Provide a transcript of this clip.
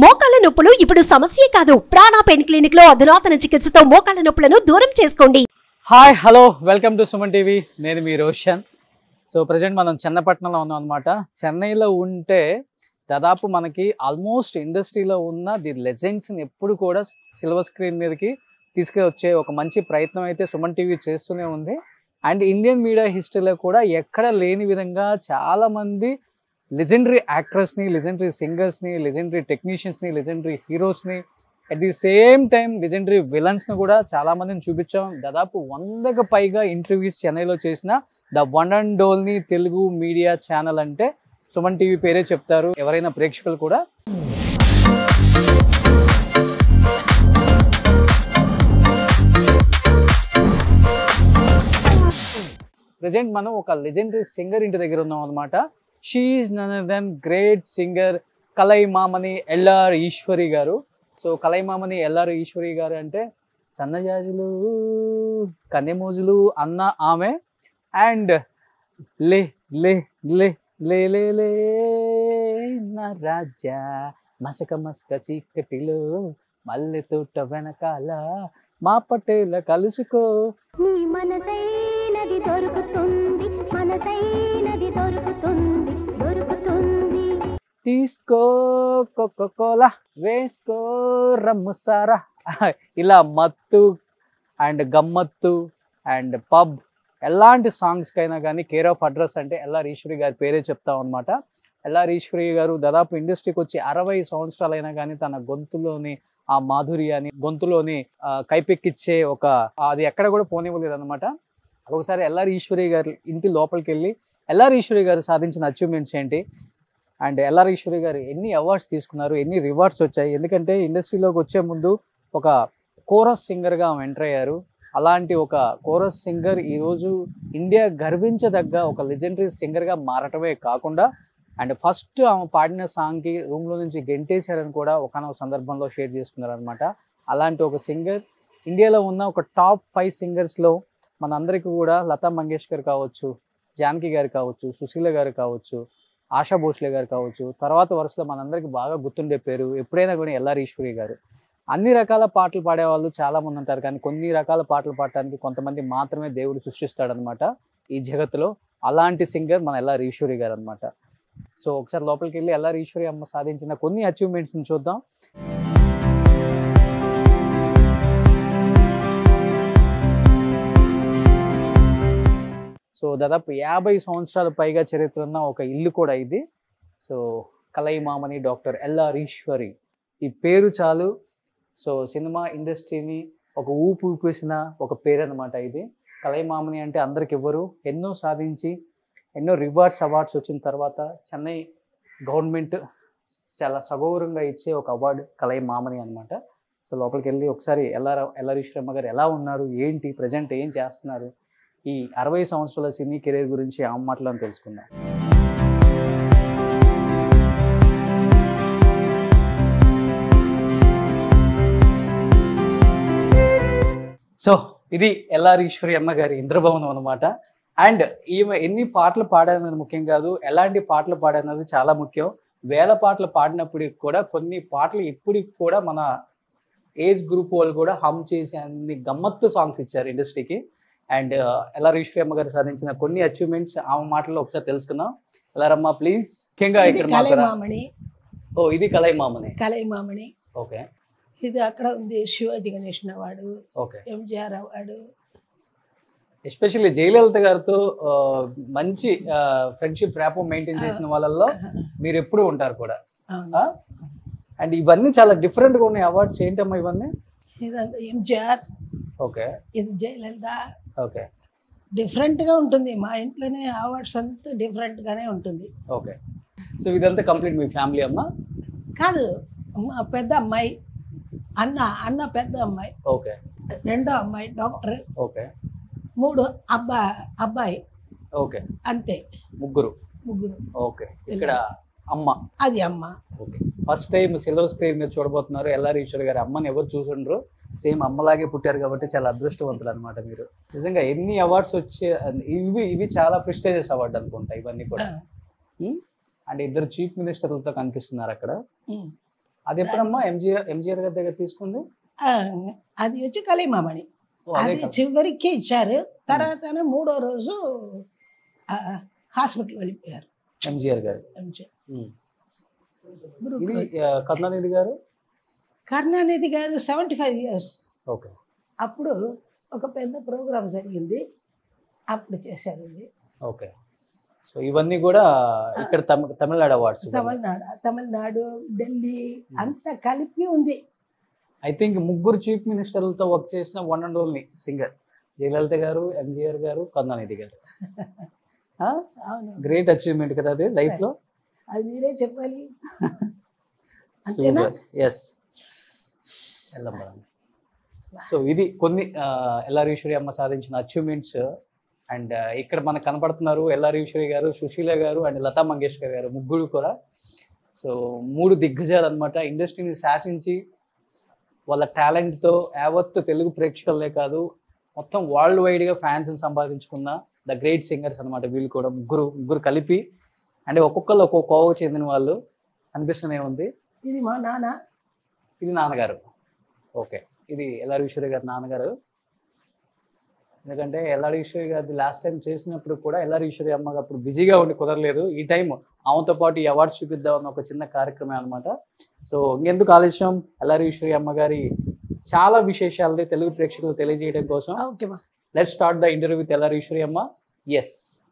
మోకాళ్ల నొప్పులు ఇప్పుడు సమస్యే కాదు ప్రాణా పెయిన్ క్లినిక్ లో అధునాతన చికిత్సతో మోకాళ్ల నొప్పులను దూరం చేసుకోండి hi hello welcome to Suman TV నేను మీ రోషన్ సో ప్రజెంట్ మనం చెన్నపట్నంలో ఉన్నాం అనమాట చెన్నైలో ఉంటే దాదాపు మనకి ఆల్మోస్ట్ ఇండస్ట్రీలో ఉన్న ది లెజెండ్స్ని ఎప్పుడు కూడా సిల్వర్ స్క్రీన్ మీదకి తీసుకువచ్చే ఒక మంచి ప్రయత్నం అయితే సుమన్ టీవీ చేస్తూనే ఉంది అండ్ ఇండియన్ మీడియా హిస్టరీలో కూడా ఎక్కడ లేని విధంగా చాలామంది లెజెండరీ యాక్ట్రెస్ని లెజెండరీ సింగర్స్ని లెజెండరీ టెక్నీషియన్స్ని లెజెండరీ హీరోస్ని at the same time legendary విలన్స్ని కూడా చాలా మందిని చూపించాం దాదాపు వందకు పైగా ఇంటర్వ్యూస్ చెన్నైలో చేసిన the one and only Telugu media channel అంటే సుమన్ టీవీ పేరే చెప్తారు ఎవరైనా ప్రేక్షకులు కూడా ప్రజెంట్ మనం ఒక లెజెండరీ సింగర్ ఇంటి దగ్గర ఉన్నాం అనమాట she none than great singer Kalaimamani LR Eswari garu so కలైమామని LR Eswari గారు అంటే సన్నజాజులు కన్నెమోజులు అన్న ఆమె అండ్ లే లే లే లే లే లే నా రాజా మసక మసక చీకటిలో మల్లె తోట వెనకాల మా పటేల కలుసుకో నీ మనసైనది దొరుకుతుంది మనసైనది దొరుకుతుంది దొరుకుతుంది తీసుకో కోలా వేసుకో రమ్ము సారా ఇలా మత్తు అండ్ గమ్మత్తు అండ్ పబ్ ఎలాంటి సాంగ్స్కైనా కానీ కేర్ ఆఫ్ అడ్రస్ అంటే ఎల్ఆర్ ఈశ్వరి గారి పేరే చెప్తాం అనమాట ఎల్ఆర్ ఈశ్వరి గారు దాదాపు ఇండస్ట్రీకి వచ్చి అరవై సంవత్సరాలైనా కానీ తన గొంతులోని ఆ మాధుర్యాన్ని గొంతులోని ఆ, కైపెక్కిచ్చే ఒక అది ఎక్కడ కూడా పోనివ్వలేదు అనమాట ఒకసారి ఎల్ఆర్ ఈశ్వరి గారి ఇంటి లోపలికి వెళ్ళి ఎల్ఆర్ ఈశ్వరి గారు సాధించిన అచీవ్మెంట్స్ ఏంటి అండ్ ఎల్ఆర్ ఈశ్వరి గారు ఎన్ని అవార్డ్స్ తీసుకున్నారు ఎన్ని రివార్డ్స్ వచ్చాయి ఎందుకంటే ఇండస్ట్రీలోకి వచ్చే ముందు ఒక కోరస్ సింగర్గా ఆమె ఎంటర్ అయ్యారు అలాంటి ఒక కోరస్ సింగర్ ఈరోజు ఇండియా గర్వించదగ్గ ఒక లెజెండరీ సింగర్గా మారటమే కాకుండా అండ్ ఫస్ట్ ఆమె పాడిన సాంగ్కి రూమ్లో నుంచి గెంటేశారని కూడా ఒకనొక సందర్భంలో షేర్ చేసుకున్నారనమాట అలాంటి ఒక సింగర్ ఇండియాలో ఉన్న ఒక టాప్ ఫైవ్ సింగర్స్లో మనందరికీ కూడా లతా మంగేష్కర్ కావచ్చు జానకి గారు కావచ్చు సుశీల గారు కావచ్చు ఆశా భోస్లే గారు కావచ్చు తర్వాత వరుసలో మనందరికీ బాగా గుర్తుండే పేరు ఎప్పుడైనా కూడా ఎల్ఆర్ ఈశ్వరి గారు అన్ని రకాల పాటలు పాడేవాళ్ళు చాలా మంది ఉంటారు కానీ కొన్ని రకాల పాటలు పాడటానికి కొంతమంది మాత్రమే దేవుడు సృష్టిస్తాడనమాట ఈ జగత్తులో అలాంటి సింగర్ మన ఎల్ఆర్ ఈశ్వరి గారు అనమాట సో ఒకసారి లోపలికి వెళ్ళి ఎల్ఆర్ ఈశ్వరి అమ్మ సాధించిన కొన్ని అచీవ్మెంట్స్ని చూద్దాం సో దాదాపు యాభై సంవత్సరాల పైగా చరిత్ర ఉన్న ఒక ఇల్లు కూడా ఇది సో కలైమామని డాక్టర్ ఎల్ఆర్ ఈశ్వరి ఈ పేరు చాలు సో సినిమా ఇండస్ట్రీని ఒక ఊపు ఊపేసిన ఒక పేరు అనమాట ఇది కలైమామని అంటే అందరికి ఇవ్వరు ఎన్నో సాధించి ఎన్నో రివార్డ్స్ అవార్డ్స్ వచ్చిన తర్వాత చెన్నై గవర్నమెంట్ చాలా సగౌరవంగా ఇచ్చే ఒక అవార్డు కలైమామని అనమాట సో లోపలికి వెళ్ళి ఒకసారి ఎల్ఆర్ ఎల్ఆర్ ఈశ్వరమ్మ గారు ఎలా ఉన్నారు ఏంటి ప్రజెంట్ ఏం చేస్తున్నారు ఈ అరవై సంవత్సరాల సినీ కెరీర్ గురించి ఆ మాటలను తెలుసుకుందాం సో ఇది ఎల్ఆర్ ఈశ్వరి అమ్మ గారి ఇంద్రభవనం అనమాట అండ్ ఈమె ఎన్ని పాటలు పాడన్నది ముఖ్యం కాదు ఎలాంటి పాటలు పాడన్నది చాలా ముఖ్యం వేల పాటలు పాడినప్పటికి కూడా కొన్ని పాటలు ఇప్పటికి కూడా మన ఏజ్ గ్రూప్ వాళ్ళు కూడా హమ్ చేసి అన్ని గమ్మత్తు సాంగ్స్ ఇచ్చారు ఇండస్ట్రీకి అండ్ ఎల్ఆర్ ఈశ్వరి అమ్మ గారు సాధించిన కొన్ని అచీవ్మెంట్స్ ఆమె మాటల్లో ఒకసారి తెలుసుకుందాం ఎల్ఆరమ్మ ప్లీజ్ ముఖ్యంగా ఇది ఇక్కడ మాకు రా- కలైమామణి ఓ ఇది కలైమామని కలైమామణి ఓకే ఇది అక్కడ ఉంది Sivaji Ganesan award okay MGR award especially Jayalalitha గారితో ఆ, మంచి ఫ్రెండ్షిప్ ర్యాపో మెయింటైన్ చేసిన వాళ్ళల్లో మీరు ఎప్పుడు ఉంటారు కూడా అవును. అండ్ ఇవన్నీ చాలా డిఫరెంట్ గా ఉన్నాయి అవార్డ్స్ ఏంటమ్మా ఇవన్నీ ఇదంతా ఎంజిఆర్ ఓకే ఇది జయలలిత ఓకే డిఫరెంట్ గా ఉంటుంది మా ఇంట్లోనే అవార్డ్స్ అంతా డిఫరెంట్ గానే ఉంటుంది ఓకే సో ఇదంతా కంప్లీట్ మీ ఫ్యామిలీ అమ్మా కాదు మా పెద్ద అమ్మాయి అన్న అన్న పెద్ద అమ్మాయి ఓకే రెండో అమ్మాయి డాక్టర్ ఓకే మూడు అబ్బా అబ్బాయి ఓకే అంతే ముగ్గురు ముగ్గురు ఓకే ఇక్కడ అమ్మ అది అమ్మ okay first time silver screen మీద చూడబోతున్నారు ఎల్ఆర్ ఈశ్వర్ గారి అమ్మని ఎవరు చూసుండ్రు సేమ్ అమ్మలాగే పుట్టారు కాబట్టి చాలా అదృష్టవంతులు అనమాట మీరు నిజంగా ఎన్ని అవార్డ్స్ వచ్చే ఇవి ఇవి చాలా ప్రిస్టేజెస్ అవార్డు అనుకుంటా ఇవన్నీ కూడా ఆ, ఉమ్? అండ్ ఇద్దరు చీఫ్ మినిస్టర్లతో కనిపిస్తున్నారు అక్కడ ఉమ్. అది ఎప్పుడమ్మా ఎంజిఆర్ ఎంజిఆర్ గారి దగ్గర తీసుకుంది ఆ, అది వచ్చి కలీమామణి ఓ, అదే అది కదా చివరికి ఇచ్చారు తర్వాత మూడో రోజు ఆ, హాస్పిటల్ వెళ్ళిపోయారు ఎంజిఆర్ గారు ఎంజే. ఉమ్. గురు ఇది ఆ, కరుణానిధి గారు కరుణానిధి గారు సెవెంటీ ఫైవ్ ఇయర్స్ ఓకే అప్పుడు ఒక పెద్ద ప్రోగ్రాం జరిగింది అప్పుడు చేశారు ఇది ఓకే సో ఇవన్నీ కూడా ఇక్కడ తమి తమిళనాడు అవార్డ్స్ తమిళనాడు తమిళనాడు ఢిల్లీ అంతా కలిపి ఉంది ఐ థింక్ ముగ్గురు చీఫ్ మినిస్టర్లతో వర్క్ చేసిన one and only singer Jayalalitha garu MGR గారు కరుణానిధి గారు అవును గ్రేట్ అచీవ్మెంట్ కదా అది లైఫ్ లో అది మీరే చెప్పాలి అంతేనా సూపర్ ఎస్ సో ఇది కొన్ని ఎల్లారీశ్వరి అమ్మ సాధించిన అచీవ్మెంట్స్ అండ్ ఇక్కడ మనకు కనపడుతున్నారు ఎల్లారీశ్వరి గారు సుశీల గారు అండ్ లతా మంగేష్కర్ గారు ముగ్గురు కూడా సో మూడు దిగ్గజాలు అనమాట ఇండస్ట్రీని శాసించి వాళ్ళ టాలెంట్తో యావత్తు తెలుగు ప్రేక్షకులే కాదు మొత్తం వరల్డ్ వైడ్గా ఫ్యాన్స్ని సంపాదించుకున్న ద గ్రేట్ సింగర్స్ అనమాట వీళ్ళు కూడా ముగ్గురు ముగ్గురు కలిపి అంటే ఒక్కొక్కరు ఒక్కొక్క కోవకు చెందిన వాళ్ళు అనిపిస్తూనే ఉంది ఇది మా నాన్న ఇది నాన్నగారు ఓకే ఇది ఎల్లారీశ్వరి గారి నాన్నగారు ఎందుకంటే ఎల్లారీశ్వరి గారి లాస్ట్ టైం చేసినప్పుడు కూడా ఎల్లారీశ్వరి అమ్మ అప్పుడు బిజీగా ఉండి కుదరలేదు ఈ టైం ఆమెతో పాటు ఈ అవార్డ్స్ చూపిద్దాం అన్న ఒక చిన్న కార్యక్రమం అనమాట సో ఇంకెందుకు ఆలస్యం ఎల్లారీశ్వరి అమ్మ గారి చాలా విశేషాలని తెలుగు ప్రేక్షకులు తెలియజేయడం కోసం ఓకే మా let start the interview with LR Eswari అమ్మ ఎస్